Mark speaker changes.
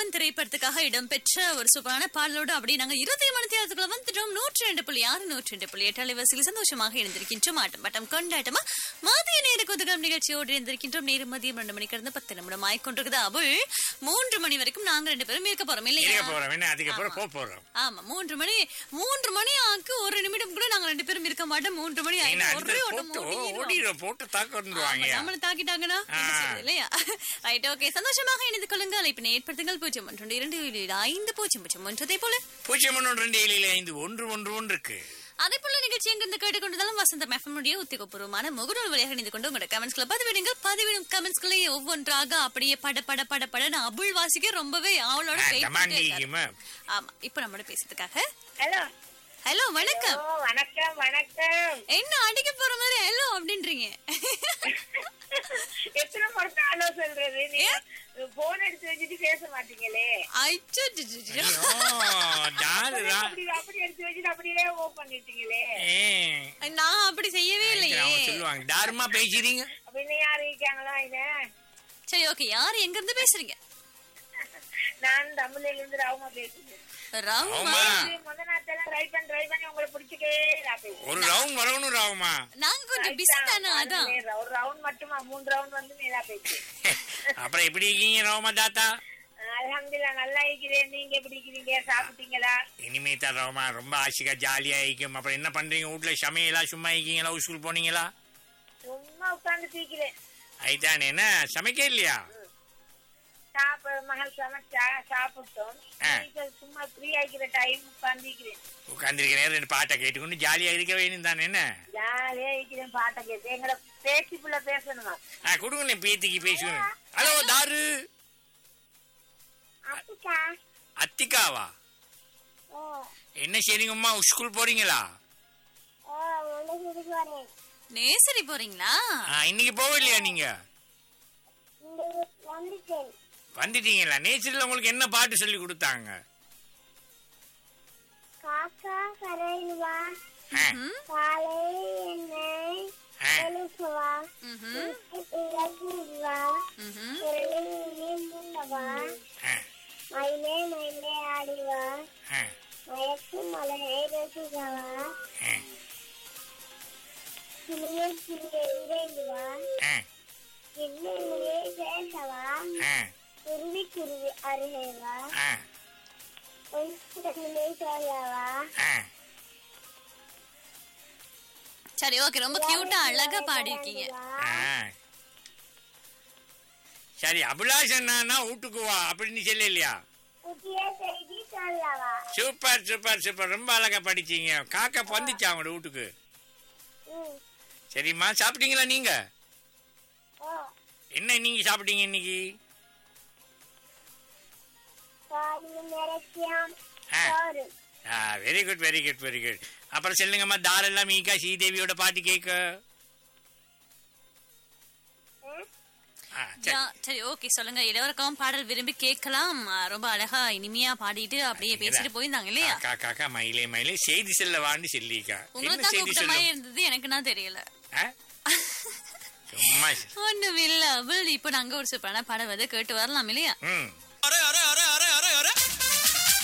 Speaker 1: மன்னன் திரைப்படத்துக்காக இடம்பெற்ற ஒரு சூப்பரான பாடலோடு அப்படி நாங்க இருபத்தி மணி தேர்தலுக்குள்ள வந்துட்டோம் நூற்றி ரெண்டு புள்ளி ஆறு நூற்றி ரெண்டு புள்ளி எட்டு அலைவரிசையில் சந்தோஷமாக இருந்திருக்கின்றோம் ஆட்டம் பட்டம் கொண்டாட்டமா மதிய நேர குதுகம் நிகழ்ச்சியோடு இருந்திருக்கின்றோம் நேரம் மதியம் ரெண்டு மணிக்கு இருந்து பத்து நிமிடம் ஆயிக்கொண்டிருக்குது அவள் மூன்று மணி வரைக்கும் நாங்க ரெண்டு பேரும் இருக்க போறோம்
Speaker 2: இருக்க
Speaker 1: இல்லையா
Speaker 2: போறோம் என்ன அதுக்கப்புறம் போக போறோம்
Speaker 1: ஆமா மூன்று மணி மூன்று மணி ஆக்கு ஒரு நிமிடம் கூட நாங்க ரெண்டு பேரும் இருக்க மாட்டோம் மூன்று மணி
Speaker 2: என்ன
Speaker 1: ஆயிடுச்சு. ஒரே
Speaker 2: அடுத்து
Speaker 1: ஓட்டம்
Speaker 2: போட்டு
Speaker 1: ஓடிடுவோம்.
Speaker 2: ஓடிடுவோம் போட்டு தாக்க வந்துருவாங்க
Speaker 1: ஆமா, நம்மள தாக்கிட்டாங்கன்னா என்ன
Speaker 2: ஆ.
Speaker 1: செய்றது இல்லையா ரைட் ஓகே சந்தோஷமாக இணைந்து கொள்ளுங்கள் அழைப்பினை ஏற்படுத்துங்கள் பூஜ்ஜியம் ஒன்று இரண்டு ஏழு ஏழு ஐந்து பூஜ்ஜியம் பூஜ்ஜியம் ஒன்றதை போல
Speaker 2: பூஜ்ஜியம் ஒன்று ரெண்டு ஏழு ஐந்து ஒன்று ஒன்று ஒன்று இருக்கு
Speaker 1: அதே போல நிகழ்ச்சி எங்கிருந்து கேட்டுக்கொண்டதாலும் வசந்த மெஃபமுடைய உத்தியோகபூர்வமான முகநூல் வழியாக இணைந்து கொண்டு உங்களோட கமெண்ட்ஸ்களை பதிவிடுங்கள் பதிவிடும் கமெண்ட்ஸ்களை ஒவ்வொன்றாக அப்படியே பட பட பட படன்னு அபுள் வாசிக்க ரொம்பவே ஆவலோட
Speaker 2: ஆ,
Speaker 1: wait பண்ணிட்டே இருக்காரு.
Speaker 2: தமாண்டிக்குமா
Speaker 1: ஆமா இப்ப நம்மளோட பேசுறதுக்காக
Speaker 3: ஹலோ
Speaker 1: ஹலோ வணக்கம்
Speaker 3: ஓ வணக்கம் வணக்கம்
Speaker 1: என்ன அடிக்க போற மாதிரி ஹலோ அப்படின்றீங்க
Speaker 3: எத்தனை முறை ஹலோ சொல்றது நீங்க போன் எடுத்து வச்சுட்டு பேச மாட்டீங்களே
Speaker 1: அச்சோ, ஜு, ஜு, ஜு.
Speaker 2: ஐயோ, டாருடா.
Speaker 3: அப்படி அப்படி எடுத்து வச்சுட்டு அப்படியே ஓ பண்ணிட்டீங்களே
Speaker 2: ஏ,
Speaker 1: நான் அப்படி செய்யவே இல்லையே
Speaker 2: அவங்க சொல்லுவாங்க தாருமா பேசுறீங்க
Speaker 3: அப்படின்னு யாரு இருக்காங்களா இத
Speaker 1: சரி ஓகே யார் எங்க இருந்து பேசுறீங்க
Speaker 3: நான் தமிழ்ல இருந்து ராவமா பேசுறேன்
Speaker 1: ராமா
Speaker 2: ஆமா.
Speaker 3: முத நாத்தெல்லாம் ட்ரை பண்ணி ட்ரை பண்ணி உங்களை பிடிச்சிட்டே நான் பேசுறேன்
Speaker 2: ஒரு ரவுண்ட் வரணும் ராவுமா
Speaker 1: நாங்க கொஞ்சம் பிஸி தானே அதான்
Speaker 3: ஒரு ரவுண்ட் மட்டுமா மூணு ரவுண்ட் வந்து நீ தான் பேசுறேன்
Speaker 2: அப்புறம் எப்படி இருக்கீங்க ராவுமா தாத்தா
Speaker 3: அலமதுல்லா நல்லா இருக்கிறேன் நீங்க எப்படி இருக்கிறீங்க சாப்பிட்டீங்களா
Speaker 2: இனிமே தான் ராவுமா ரொம்ப ஆசைக்கா ஜாலியா இருக்கும் அப்புறம் என்ன பண்றீங்க வீட்டுல சமையலா சும்மா இருக்கீங்களா ஸ்கூல் போனீங்களா
Speaker 3: சும்மா உட்கார்ந்து தீக்கிறேன்
Speaker 2: ஐதானே என்ன சமைக்க இல்லையா
Speaker 3: சாப்ப மகள் சமைச்சா சாப்பிட்டோம்
Speaker 2: ஆ.
Speaker 3: இப்ப சும்மா ஃப்ரீ ஆகிக்கிற டைம் உட்காந்துக்கிறேன்
Speaker 2: உட்காந்துருக்கிறேன் ரெண்டு பாட்டை கேட்டுக்கொண்டு ஜாலியா இருக்க வேணும் தானே என்ன
Speaker 3: ஜாலியா இருக்கிறேன் பாட்டை கேட்டு எங்களை பேசி புள்ள பேசணுமா
Speaker 2: ஆ கொடுங்களேன் பேத்திக்கு பேசுவேன் ஹலோ தாரு
Speaker 3: அப்படிக்கா
Speaker 2: அத்திகாவா
Speaker 3: ஓ
Speaker 2: என்ன செய்றீங்கம்மா ஸ்கூல் போறீங்களா
Speaker 3: ஓ உனக்கு வரேன்
Speaker 1: நேசரி போறீங்களா
Speaker 2: ஆ, இன்னைக்கு போகலையா நீங்க
Speaker 3: வந்துட்டேன்
Speaker 2: வந்துட்டீங்களா நேச்சர்ல உங்களுக்கு என்ன பாட்டு சொல்லி கொடுத்தாங்க
Speaker 3: காக்கா கரையிலுவா
Speaker 2: ஆ,
Speaker 3: காலை என்னை
Speaker 2: ஆ,
Speaker 3: எழுப்புவா
Speaker 1: ம்ஹும்,
Speaker 3: இறக்குவா
Speaker 1: ம்ஹும்.
Speaker 3: முன்னவா
Speaker 2: ஆ,
Speaker 3: மயிலே மயிலே ஆடிவா
Speaker 2: ஆ,
Speaker 3: மயக்கும் மலையை ரசிக்கவா
Speaker 2: ஆ,
Speaker 3: கிளிய கிளிய இறைவா
Speaker 2: ஆ,
Speaker 3: கிளியே பேசவா
Speaker 2: ஆ,
Speaker 3: குருவி குருவி அருகேவா
Speaker 2: ஆ,
Speaker 3: ஒன்றிலே சொல்லவா
Speaker 2: ஆ.
Speaker 1: சரி ஓகே ரொம்ப கியூட்டா அழகா பாடிருக்கீங்க
Speaker 2: ஆ. சரி அபிலாஷ் அண்ணா வீட்டுக்கு வா அப்படின்னு சொல்ல இல்லையா
Speaker 3: புதிய செய்தி சொல்லவா
Speaker 2: சூப்பர் சூப்பர் சூப்பர் ரொம்ப அழகா படிச்சீங்க காக்கா வந்துச்சா அவங்களோட வீட்டுக்கு
Speaker 3: ம்
Speaker 2: சரிம்மா சாப்பிட்டீங்களா நீங்க
Speaker 3: ஓ
Speaker 2: என்ன நீங்க சாப்பிட்டீங்க இன்னைக்கு
Speaker 3: பாதி நிறக்கியாம்
Speaker 2: ஆ.
Speaker 3: சோறு
Speaker 2: very good very good very good அப்புறம் சொல்லுங்கம்மா தாரெல்லாம் மீகா ஸ்ரீதேவியோட பாட்டு கேட்க
Speaker 3: ம்?
Speaker 2: ஆ, சரி.
Speaker 1: யா, சரி ஓகே சொல்லுங்க இளவரக்கம் பாடல் விரும்பி கேட்கலாம் ஆ, ரொம்ப அழகா இனிமையா பாடிட்டு அப்படியே பேசிட்டு போயிருந்தாங்க இல்லையா
Speaker 2: காக்கா காக்கா மயிலே மயிலே செய்தி செல்ல வாண்டு சொல்லிக்கா
Speaker 1: உங்களை
Speaker 2: என்ன
Speaker 1: தான்
Speaker 2: செய்தி
Speaker 1: கூப்பிட்ட
Speaker 2: சொல்லும்
Speaker 1: மாதிரி இருந்தது எனக்கு நான் தெரியல
Speaker 2: ஆ? சும்மா
Speaker 1: ஒண்ணும் இல்ல அவள் இப்போ நாங்க ஒரு சூப்பரான பாடல் வந்து கேட்டு வரலாம் இல்லையா
Speaker 2: ம்